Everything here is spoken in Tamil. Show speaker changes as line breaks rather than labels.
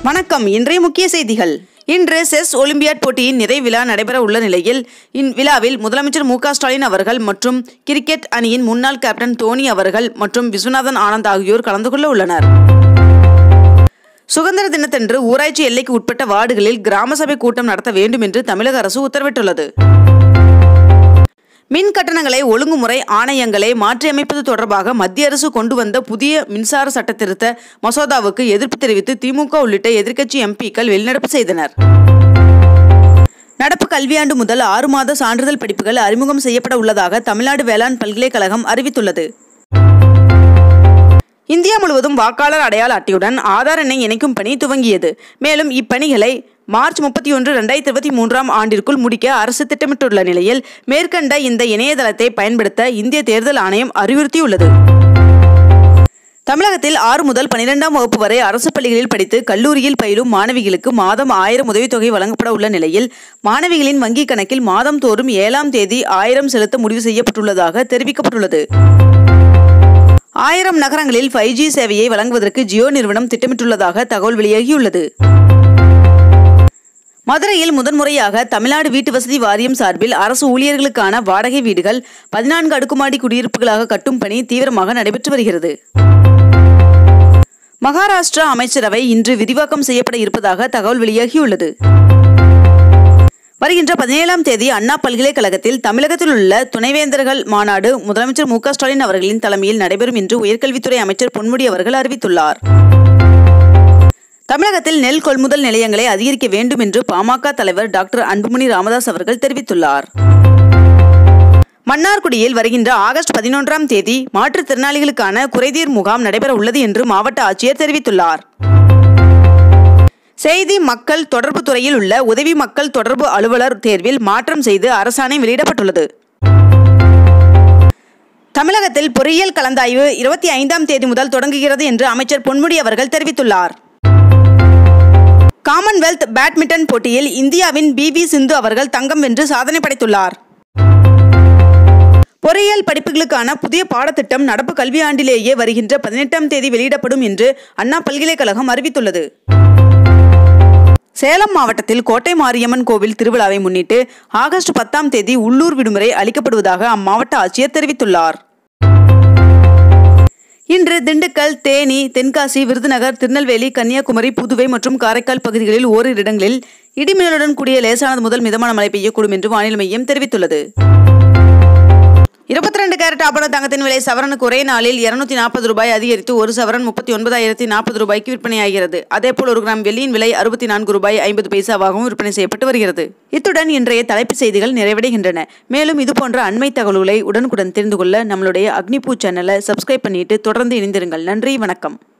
வணக்கம் இன்றைய முக்கிய செய்திகள் இன்று செஸ் ஒலிம்பியாட் போட்டியின் நிறைவு விழா நடைபெற உள்ள நிலையில் இவ்விழாவில் முதலமைச்சர் மு க ஸ்டாலின் அவர்கள் மற்றும் கிரிக்கெட் அணியின் முன்னாள் கேப்டன் தோனி அவர்கள் மற்றும் விஸ்வநாதன் ஆனந்த் ஆகியோர் கலந்து கொள்ள உள்ளனர் சுதந்திர தினத்தன்று ஊராட்சி எல்லைக்கு உட்பட்ட வார்டுகளில் கிராம சபை கூட்டம் நடத்த வேண்டும் என்று தமிழக அரசு உத்தரவிட்டுள்ளது மின் கட்டணங்களை ஒழுங்குமுறை ஆணையங்களை மாற்றியமைப்பது தொடர்பாக மத்திய அரசு கொண்டு வந்த புதிய மின்சார சட்ட திருத்த மசோதாவுக்கு எதிர்ப்பு தெரிவித்து திமுக உள்ளிட்ட எதிர்க்கட்சி எம்பிக்கள் வெளிநடப்பு செய்தனர் நடப்பு கல்வியாண்டு முதல் ஆறு மாத சான்றிதழ் படிப்புகள் அறிமுகம் செய்யப்பட உள்ளதாக தமிழ்நாடு வேளாண் பல்கலைக்கழகம் அறிவித்துள்ளது இந்தியா முழுவதும் வாக்காளர் அடையாள அட்டையுடன் ஆதார் எண்ணை இணைக்கும் பணி துவங்கியது மேலும் இப்பணிகளை மார்ச் முப்பத்தி ஒன்று ரெண்டாயிரத்தி இருபத்தி மூன்றாம் ஆண்டிற்குள் முடிக்க அரசு திட்டமிட்டுள்ள நிலையில் மேற்கண்ட இந்த இணையதளத்தை பயன்படுத்த இந்திய தேர்தல் ஆணையம் அறிவுறுத்தியுள்ளது தமிழகத்தில் ஆறு முதல் பனிரெண்டாம் வகுப்பு வரை அரசு பள்ளிகளில் படித்து கல்லூரியில் பயிலும் மாணவிகளுக்கு மாதம் ஆயிரம் உதவித்தொகை வழங்கப்பட உள்ள நிலையில் மாணவிகளின் வங்கிக் கணக்கில் மாதம் தோறும் ஏழாம் தேதி ஆயிரம் செலுத்த முடிவு செய்யப்பட்டுள்ளதாக தெரிவிக்கப்பட்டுள்ளது ஆயிரம் நகரங்களில் ஃபைவ் ஜி சேவையை வழங்குவதற்கு ஜியோ நிறுவனம் திட்டமிட்டுள்ளதாக தகவல் வெளியாகியுள்ளது மதுரையில் முதன்முறையாக தமிழ்நாடு வீட்டு வசதி வாரியம் சார்பில் அரசு ஊழியர்களுக்கான வாடகை வீடுகள் பதினான்கு அடுக்குமாடி குடியிருப்புகளாக கட்டும் பணி தீவிரமாக நடைபெற்று வருகிறது மகாராஷ்டிரா அமைச்சரவை இன்று விரிவாக்கம் செய்யப்பட இருப்பதாக தகவல் வெளியாகியுள்ளது வருகின்ற பதினேழாம் தேதி அண்ணா பல்கலைக்கழகத்தில் தமிழகத்தில் உள்ள துணைவேந்தர்கள் மாநாடு முதலமைச்சர் மு க ஸ்டாலின் அவர்களின் தலைமையில் நடைபெறும் என்று உயர்கல்வித்துறை அமைச்சர் பொன்முடி அவர்கள் அறிவித்துள்ளார் தமிழகத்தில் நெல் கொள்முதல் நிலையங்களை அதிகரிக்க வேண்டும் என்று பாமக தலைவர் டாக்டர் அன்புமணி ராமதாஸ் அவர்கள் தெரிவித்துள்ளார் மன்னார்குடியில் வருகின்ற ஆகஸ்ட் பதினொன்றாம் தேதி மாற்றுத்திறனாளிகளுக்கான குறைதீர் முகாம் நடைபெற உள்ளது என்று மாவட்ட ஆட்சியர் தெரிவித்துள்ளார் செய்தி மக்கள் தொடர்பு துறையில் உள்ள உதவி மக்கள் தொடர்பு அலுவலர் தேர்வில் மாற்றம் செய்து அரசாணை வெளியிடப்பட்டுள்ளது தமிழகத்தில் பொறியியல் கலந்தாய்வு இருபத்தி ஐந்தாம் தேதி முதல் தொடங்குகிறது என்று அமைச்சர் பொன்முடி அவர்கள் தெரிவித்துள்ளார் காமன்வெல்த் பேட்மிண்டன் போட்டியில் இந்தியாவின் பி வி சிந்து அவர்கள் தங்கம் வென்று சாதனை படைத்துள்ளார் பொறியியல் படிப்புகளுக்கான புதிய பாடத்திட்டம் நடப்பு கல்வியாண்டிலேயே வருகின்ற பதினெட்டாம் தேதி வெளியிடப்படும் என்று அண்ணா பல்கலைக்கழகம் அறிவித்துள்ளது சேலம் மாவட்டத்தில் கோட்டை மாரியம்மன் கோவில் திருவிழாவை முன்னிட்டு ஆகஸ்ட் பத்தாம் தேதி உள்ளூர் விடுமுறை அளிக்கப்படுவதாக அம்மாவட்ட ஆட்சியர் தெரிவித்துள்ளார் இன்று திண்டுக்கல் தேனி தென்காசி விருதுநகர் திருநெல்வேலி கன்னியாகுமரி புதுவை மற்றும் காரைக்கால் பகுதிகளில் ஓரிரு இடங்களில் இடிமின்னலுடன் கூடிய லேசானது முதல் மிதமான மழை பெய்யக்கூடும் என்று வானிலை மையம் தெரிவித்துள்ளது இருபத்தி ரெண்டு கேரட் ஆபண தங்கத்தின் விலை சவரனுக்கு ஒரே நாளில் இருநூத்தி நாற்பது ரூபாய் அதிகரித்து ஒரு சவரன் முப்பத்தி ஒன்பதாயிரத்தி நாற்பது ரூபாய்க்கு விற்பனையாகிறது அதேபோல் ஒரு கிராம் வெள்ளியின் விலை அறுபத்தி நான்கு ரூபாய் ஐம்பது பைசாவாகவும் விற்பனை செய்யப்பட்டு வருகிறது இத்துடன் இன்றைய தலைப்புச் செய்திகள் நிறைவடைகின்றன மேலும் இதுபோன்ற அண்மை தகவல்களை உடனுக்குடன் தெரிந்து கொள்ள நம்மளுடைய அக்னிபூ சேனலை சப்ஸ்கிரைப் பண்ணிட்டு தொடர்ந்து இணைந்திருங்கள் நன்றி வணக்கம்